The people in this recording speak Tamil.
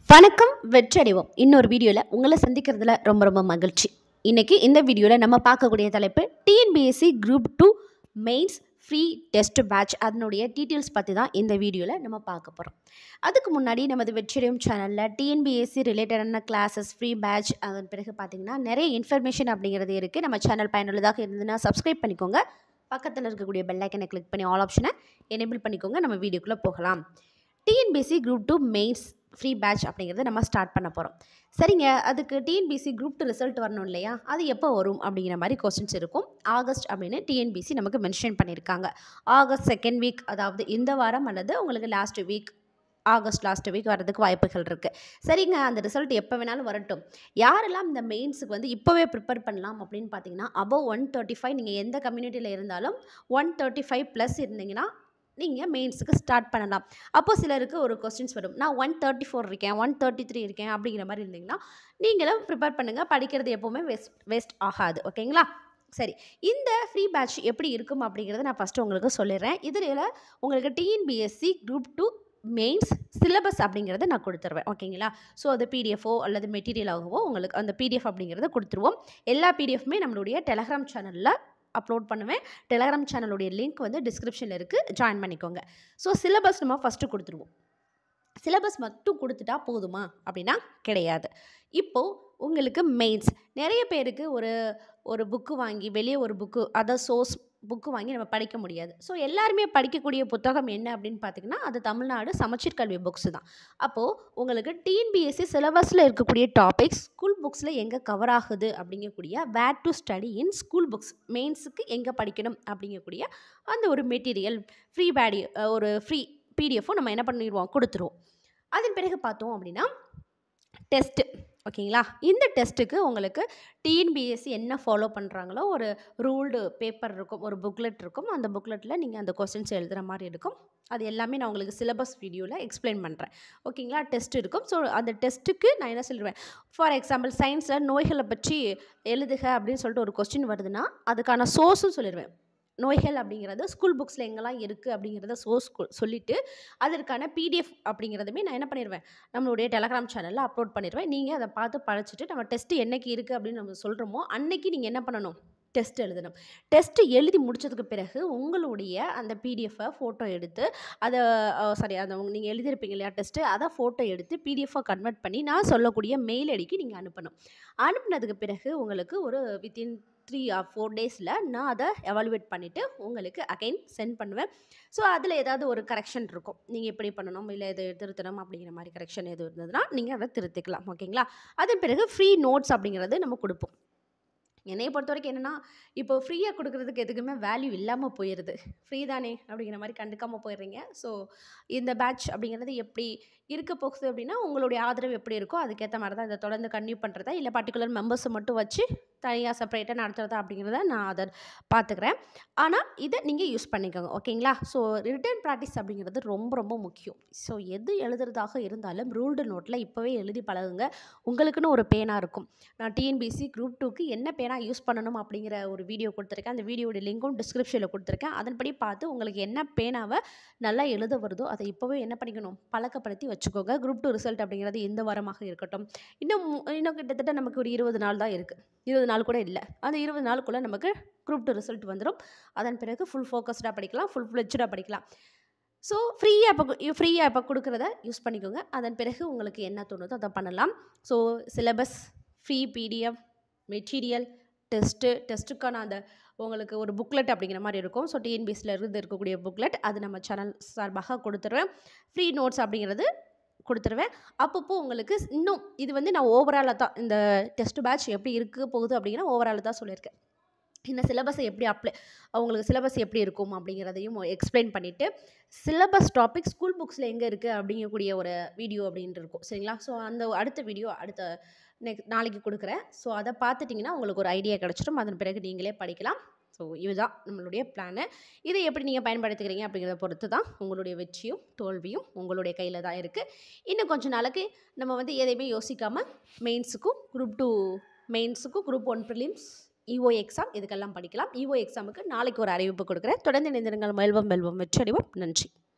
வணக்கம் வெற்றடைவோம் இன்னொரு வீடியோவில் உங்களை சந்திக்கிறதுல ரொம்ப ரொம்ப மகிழ்ச்சி இன்றைக்கி இந்த வீடியோவில் நம்ம பார்க்கக்கூடிய தலைப்பு TNPSC group two mains free test batch அதனுடைய டீட்டெயில்ஸ் பற்றி தான் இந்த வீடியோவில் நம்ம பார்க்க போகிறோம் அதுக்கு முன்னாடி நமது வெற்றிடையும் சேனலில் டிஎன்பிஎஸ்சி ரிலேட்டடான கிளாஸஸ் ஃப்ரீ பேட்ச் அதன் பிறகு பார்த்திங்கன்னா நிறைய இன்ஃபர்மேஷன் அப்படிங்கிறது இருக்குது நம்ம சேனல் பயனுள்ளதாக இருந்ததுன்னா சப்ஸ்கிரைப் பண்ணிக்கோங்க பக்கத்தில் இருக்கக்கூடிய பெல் ஐக்கனை கிளிக் பண்ணி ஆல் ஆப்ஷனை எனேபிள் பண்ணிக்கோங்க நம்ம வீடியோக்குள்ளே போகலாம் TNPSC group two mains free batch அப்படிங்கிறத நம்ம ஸ்டார்ட் பண்ண போகிறோம் சரிங்க அதுக்கு டிஎன்பிசி குரூப் டூ ரிசல்ட் வரணும் இல்லையா அது எப்போ வரும் அப்படிங்கிற மாதிரி கொஸ்டின்ஸ் இருக்கும் ஆகஸ்ட் அப்படின்னு டிஎன்பிசி நமக்கு மென்ஷன் பண்ணியிருக்காங்க ஆகஸ்ட் செகண்ட் வீக் அதாவது இந்த வாரம் அல்லது உங்களுக்கு last week August last week வரதுக்கு வாய்ப்புகள் இருக்குது சரிங்க அந்த ரிசல்ட் எப்போ வேணாலும் வரட்டும் யாரெல்லாம் இந்த மெயின்ஸுக்கு வந்து இப்போவே ப்ரிப்பேர் பண்ணலாம் அப்படின்னு பார்த்தீங்கன்னா அபவ் ஒன் தேர்ட்டி ஃபைவ் நீங்கள் எந்த கம்யூனிட்டியில் இருந்தாலும் ஒன் தேர்ட்டி ஃபைவ் ப்ளஸ் இருந்தீங்கன்னா நீங்கள் மெயின்ஸுக்கு ஸ்டார்ட் பண்ணலாம் அப்போ சிலருக்கு ஒரு கொஸ்டின்ஸ் வரும் நான் ஒன் தேர்ட்டி ஃபோர் இருக்கேன் ஒன் தேர்ட்டி த்ரீ இருக்கேன் அப்படிங்கிற மாதிரி இருந்தீங்கன்னா நீங்களும் ப்ரிப்பேர் பண்ணுங்கள் படிக்கிறது எப்போவுமே வேஸ்ட் வேஸ்ட் ஆகாது ஓகேங்களா சரி இந்த ஃப்ரீ பேட்ச் எப்படி இருக்கும் அப்படிங்கிறத நான் ஃபஸ்ட்டு உங்களுக்கு சொல்லிடுறேன் இதில் உங்களுக்கு TNPSC group two mains syllabus அப்படிங்கிறத நான் கொடுத்துருவேன் ஓகேங்களா ஸோ அது பிடிஎஃபோ அல்லது மெட்டீரியலாகவோ உங்களுக்கு அந்த பிடிஎஃப் அப்படிங்கிறத கொடுத்துருவோம் எல்லா பிடிஎஃப்மே நம்மளுடைய டெலகிராம் சேனலில் அப்லோட் பண்ணுவேன் டெலகிராம் சேனலுடைய லிங்க் வந்து டிஸ்கிரிப்ஷனில் இருக்குது ஜாயின் பண்ணிக்கோங்க ஸோ சிலபஸ் நம்ம ஃபஸ்ட்டு கொடுத்துருவோம் சிலபஸ் மட்டும் கொடுத்துட்டா போதுமா அப்படின்னா கிடையாது இப்போது உங்களுக்கு மெயின்ஸ் நிறைய பேருக்கு ஒரு ஒரு புக்கு வாங்கி வெளியே ஒரு புக்கு அதாவது சோர்ஸ் புக்கு வாங்கி நம்ம படிக்க முடியாது ஸோ எல்லாருமே படிக்கக்கூடிய புத்தகம் என்ன அப்படின்னு பார்த்தீங்கன்னா அது தமிழ்நாடு சமச்சீர் கல்வி புக்ஸ் தான் அப்போது உங்களுக்கு டிஎன்பிஎஸ்சி சிலபஸில் இருக்கக்கூடிய டாபிக்ஸ் ஸ்கூல் புக்ஸில் எங்கே கவர் ஆகுது அப்படிங்கக்கூடிய where to study in school books மெயின்ஸுக்கு எங்கே படிக்கணும் அப்படிங்கக்கூடிய அந்த ஒரு மெட்டீரியல் ஃப்ரீ பேடி ஒரு ஃப்ரீ பிடிஎஃப்பும் நம்ம என்ன பண்ணிடுவோம் கொடுத்துருவோம் அதன் பிறகு பார்த்தோம் அப்படின்னா டெஸ்ட்டு ஓகேங்களா இந்த டெஸ்ட்டுக்கு உங்களுக்கு டிஎன்பிஎஸ்சி என்ன ஃபாலோ பண்ணுறாங்களோ ஒரு ரூல்டு பேப்பர் இருக்கும் ஒரு புக்லெட் இருக்கும் அந்த புக்லெட்டில் நீங்கள் அந்த கொஸ்டின்ஸ் எழுதுகிற மாதிரி இருக்கும் அது எல்லாமே நான் உங்களுக்கு சிலபஸ் வீடியோவில் எக்ஸ்பிளைன் பண்ணுறேன் ஓகேங்களா டெஸ்ட் இருக்கும் ஸோ அந்த டெஸ்ட்டுக்கு நான் என்ன சொல்லுவேன் ஃபார் எக்ஸாம்பிள் சயின்ஸில் நோய்களை பற்றி எழுதுக அப்படின்னு சொல்லிட்டு ஒரு கொஸ்டின் வருதுன்னா அதுக்கான சோர்ஸும் சொல்லிடுவேன் நோய்கள் அப்படிங்கிறது ஸ்கூல் புக்ஸில் எங்கெல்லாம் இருக்குது அப்படிங்கிறத சோர்ஸ் சொல்லிவிட்டு அதற்கான பிடிஎஃப் அப்படிங்கிறதுமே நான் என்ன பண்ணிடுவேன் நம்மளுடைய டெலகிராம் சேனலில் அப்லோட் பண்ணிடுவேன் நீங்கள் அதை பார்த்து படிச்சுட்டு நம்ம டெஸ்ட்டு என்னைக்கு இருக்குது அப்படின்னு நம்ம சொல்கிறோமோ அன்னைக்கு நீங்கள் என்ன பண்ணணும் டெஸ்ட் எழுதணும் டெஸ்ட்டு எழுதி முடித்ததுக்கு பிறகு உங்களுடைய அந்த பிடிஎஃபை ஃபோட்டோ எடுத்து அதை சாரி அதை நீங்கள் எழுதியிருப்பீங்க இல்லையா டெஸ்ட்டு அதை ஃபோட்டோ எடுத்து பிடிஎஃபாக கன்வெர்ட் பண்ணி நான் சொல்லக்கூடிய மெயில் ஐடிக்கு நீங்கள் அனுப்பணும் அனுப்புனதுக்கு பிறகு உங்களுக்கு ஒரு வித்தின் த்ரீ ஆர் ஃபோர் டேஸில் நான் அதை எவாலுவேட் பண்ணிவிட்டு உங்களுக்கு அகைன் சென்ட் பண்ணுவேன் ஸோ அதில் ஏதாவது ஒரு கரெக்ஷன் இருக்கும் நீங்கள் எப்படி பண்ணணும் இல்லை எது திருத்தணும் அப்படிங்கிற மாதிரி கரெக்ஷன் எது இருந்ததுன்னா நீங்கள் அதை திருத்திக்கலாம் ஓகேங்களா அதன் பிறகு ஃப்ரீ நோட்ஸ் அப்படிங்கிறது நம்ம கொடுப்போம் என்னையை பொறுத்த வரைக்கும் என்னென்னா இப்போ ஃப்ரீயாக கொடுக்குறதுக்கு எதுக்குமே வேல்யூ இல்லாமல் போயிடுது ஃப்ரீ தானே அப்படிங்கிற மாதிரி கண்டுக்காமல் போயிடுறீங்க ஸோ இந்த பேட்ச் அப்படிங்கிறது எப்படி இருக்க போகுது அப்படின்னா உங்களுடைய ஆதரவு எப்படி இருக்கோ அதுக்கேற்ற மாதிரி தான் இதை தொடர்ந்து கன்டினியூ பண்ணுறதா இல்லை பர்டிகுலர் மெம்பர்ஸை மட்டும் வச்சு தனியாக செப்பரேட்டாக நடத்துகிறதா அப்படிங்கிறத நான் அதை பார்த்துக்கிறேன் ஆனால் இதை நீங்கள் யூஸ் பண்ணிக்கோங்க ஓகேங்களா ஸோ ரிட்டன் ப்ராக்டிஸ் அப்படிங்கிறது ரொம்ப ரொம்ப முக்கியம் ஸோ எது எழுதுறதாக இருந்தாலும் ரூல்டு நோட்டில் இப்போவே எழுதி பழகுங்க உங்களுக்குன்னு ஒரு பேனாக இருக்கும் நான் டிஎன்பிசி குரூப் டூக்கு என்ன பேனாக யூஸ் பண்ணணும் அப்படிங்கிற ஒரு வீடியோ கொடுத்துருக்கேன் அந்த வீடியோட லிங்க்கும் டிஸ்கிரிப்ஷனில் கொடுத்துருக்கேன் அதன்படி பார்த்து உங்களுக்கு என்ன பேனாவை நல்லா எழுத வருதோ அதை இப்போவே என்ன பண்ணிக்கணும் பழக்கப்படுத்தி வச்சுக்கோங்க குரூப் டூ ரிசல்ட் அப்படிங்கிறது எந்த வாரமாக இருக்கட்டும் இன்னும் இன்னும் கிட்டத்தட்ட நமக்கு ஒரு இருபது நாள் தான் இருக்குது இருபது நாள் கூட இல்லை அந்த இருபது நாளுக்குள்ளே நமக்கு குரூப் டூ ரிசல்ட் வந்துடும் அதன் பிறகு ஃபுல் ஃபோக்கஸ்டாக படிக்கலாம் ஃபுல் ஃப்ளெஜ்டாக படிக்கலாம் ஸோ ஃப்ரீயாக இப்போ ஃப்ரீயாக இப்போ கொடுக்குறத யூஸ் பண்ணிக்கோங்க அதன் பிறகு உங்களுக்கு என்ன தோணுதோ அதை பண்ணலாம் so syllabus free PDF material test டெஸ்ட்டுக்கான அந்த உங்களுக்கு ஒரு புக்லெட் அப்படிங்கிற மாதிரி இருக்கும் ஸோ டிஎன்பிஎஸ்சில் இருந்து இருக்கக்கூடிய புக்லெட் அது நம்ம சேனல் சார்பாக கொடுத்துருவேன் ஃப்ரீ நோட்ஸ் அப்படிங்கிறது கொடுத்துருவேன் அப்பப்போ உங்களுக்கு இன்னும் இது வந்து நான் ஓவராலாக தான் இந்த டெஸ்ட் பேட்ச் எப்படி இருக்க போகுது அப்படிங்கிற ஓவராலாக தான் சொல்லியிருக்கேன் இந்த சிலபஸை எப்படி அப்ளை அவங்களுக்கு சிலபஸ் எப்படி இருக்கும் அப்படிங்கிறதையும் எக்ஸ்பிளைன் பண்ணிவிட்டு சிலபஸ் டாபிக் ஸ்கூல் புக்ஸில் எங்கே இருக்குது அப்படிங்கக்கூடிய ஒரு வீடியோ அப்படின்ட்டு இருக்கும் சரிங்களா ஸோ அந்த அடுத்த வீடியோ அடுத்த நெக்ஸ்ட் நாளைக்கு கொடுக்குறேன் ஸோ அதை பார்த்துட்டிங்கன்னா உங்களுக்கு ஒரு ஐடியா கிடச்சிடும் அதன் பிறகு நீங்களே படிக்கலாம் ஸோ இதுதான் நம்மளுடைய பிளானு இதை எப்படி நீங்கள் பயன்படுத்திக்கிறீங்க அப்படிங்கிறத பொறுத்து தான் உங்களுடைய வெற்றியும் தோல்வியும் உங்களுடைய கையில் தான் இருக்குது இன்னும் கொஞ்சம் நாளைக்கு நம்ம வந்து எதையுமே யோசிக்காமல் மெயின்ஸுக்கும் குரூப் டூ மெயின்ஸுக்கும் group one prelims EO exam இதுக்கெல்லாம் படிக்கலாம் இஓ எக்ஸாமுக்கு நாளைக்கு ஒரு அறிவிப்பு கொடுக்குறேன் தொடர்ந்து இணைந்திருங்கள் மெல்வம் மெல்வம் வெற்றி அடைவோம் நன்றி